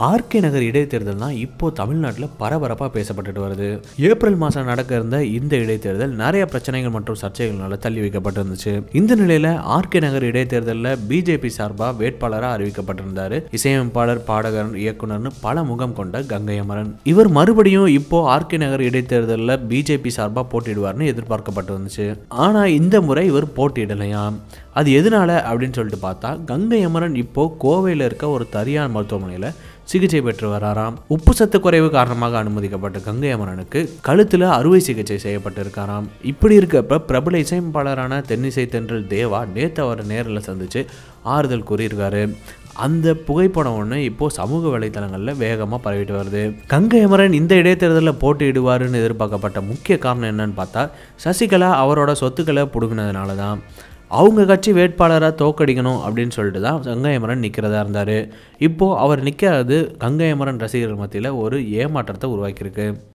RK நகர் இடைத்தேர்தல் தான் இப்போ தமிழ்நாட்டில் பரபரப்பாக பேசப்பட்டுட்டு வருது ஏப்ரல் மாதம் நடக்க இருந்த இந்த இடைத்தேர்தல் நிறைய பிரச்சனைகள் மற்றும் சர்ச்சைகள்னால தள்ளி வைக்கப்பட்டிருந்துச்சு இந்த நிலையில் ஆர்கே நகர் இடைத்தேர்தலில் பிஜேபி சார்பாக வேட்பாளராக அறிவிக்கப்பட்டிருந்தாரு இசையமைப்பாளர் பாடகர் இயக்குனர்னு பல முகம் கொண்ட கங்கை அமரன் இவர் மறுபடியும் இப்போ ஆர்கே நகர் இடைத்தேர்தலில் பிஜேபி சார்பாக போட்டியிடுவார்னு எதிர்பார்க்கப்பட்டு வந்துச்சு ஆனால் இந்த முறை இவர் போட்டியிடலையாம் அது எதனால அப்படின்னு சொல்லிட்டு பார்த்தா கங்கை அமரன் இப்போ கோவையில் இருக்க ஒரு தனியார் மருத்துவமனையில் சிகிச்சை பெற்று வராராம் உப்பு சத்து குறைவு காரணமாக அனுமதிக்கப்பட்ட கங்கை அமரனுக்கு கழுத்தில் அறுவை சிகிச்சை செய்யப்பட்டிருக்காராம் இப்படி இருக்கப்ப பிரபல இசையமைப்பாளரான தென்னிசை தென்றல் தேவா நேற்று அவரை நேரில் சந்திச்சு ஆறுதல் கூறியிருக்காரு அந்த புகைப்படம் ஒன்று இப்போ சமூக வலைத்தளங்களில் வேகமாக பரவிட்டு வருது கங்கை அமரன் இந்த இடைத்தேர்தலில் போட்டியிடுவாருன்னு எதிர்பார்க்கப்பட்ட முக்கிய காரணம் என்னன்னு பார்த்தா சசிகலா அவரோட சொத்துக்களை பிடுங்கினதுனால தான் அவங்க கட்சி வேட்பாளராக தோக்கடிக்கணும் அப்படின்னு சொல்லிட்டு தான் கங்கை அமரன் நிற்கிறதா இருந்தார் இப்போது அவர் நிற்கிறது கங்கை அமரன் ரசிகர்கள் மத்தியில் ஒரு ஏமாற்றத்தை உருவாக்கியிருக்கு